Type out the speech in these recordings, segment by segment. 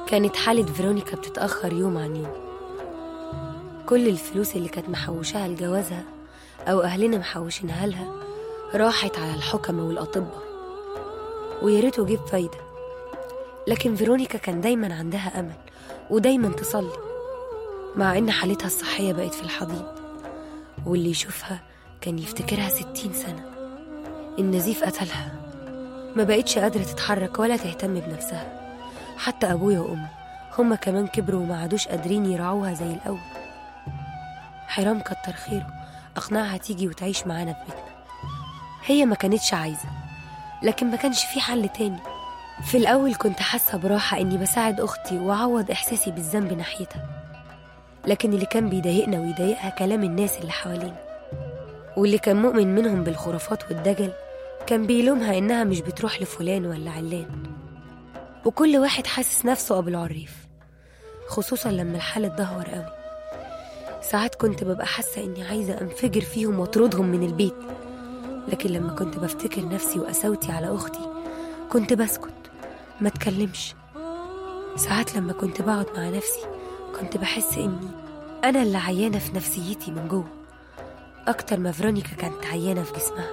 كانت حالة فيرونيكا بتتأخر يوم عن يوم كل الفلوس اللي كانت محوشاها لجوازها أو أهلنا محوشينها لها راحت على الحكمة والأطباء ويا ريته جيب فايدة لكن فيرونيكا كان دايما عندها أمل ودايما تصلي مع إن حالتها الصحية بقت في الحضيض واللي يشوفها كان يفتكرها ستين سنة النزيف قتلها ما بقتش قادرة تتحرك ولا تهتم بنفسها حتى أبويا وأمي هما كمان كبروا وما عادوش قادرين يرعوها زي الأول حرام كتر خيره أقنعها تيجي وتعيش معانا في بيتنا هي ما كانتش عايزة لكن ما كانش في حل تاني في الأول كنت حاسة براحة إني بساعد أختي وأعوض إحساسي بالذنب ناحيتها لكن اللي كان بيضايقنا ويضايقها كلام الناس اللي حوالينا واللي كان مؤمن منهم بالخرافات والدجل كان بيلومها إنها مش بتروح لفلان ولا علان وكل واحد حاسس نفسه أبو العريف خصوصا لما الحالة تدهور قوي ساعات كنت ببقى حاسة إني عايزة أنفجر فيهم وأطردهم من البيت لكن لما كنت بفتكر نفسي وقساوتي على أختي كنت بسكت ما اتكلمش ساعات لما كنت بقعد مع نفسي كنت بحس إني أنا اللي عيانة في نفسيتي من جوه أكتر ما فرونيكا كانت عيانة في جسمها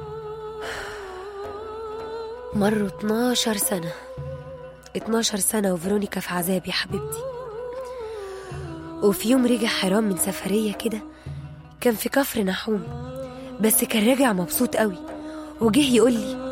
مروا 12 سنة 12 سنة وفيرونيكا في عذاب يا حبيبتي وفي يوم رجع حرام من سفرية كده كان في كفر نحوم بس كان راجع مبسوط قوي وجه يقول لي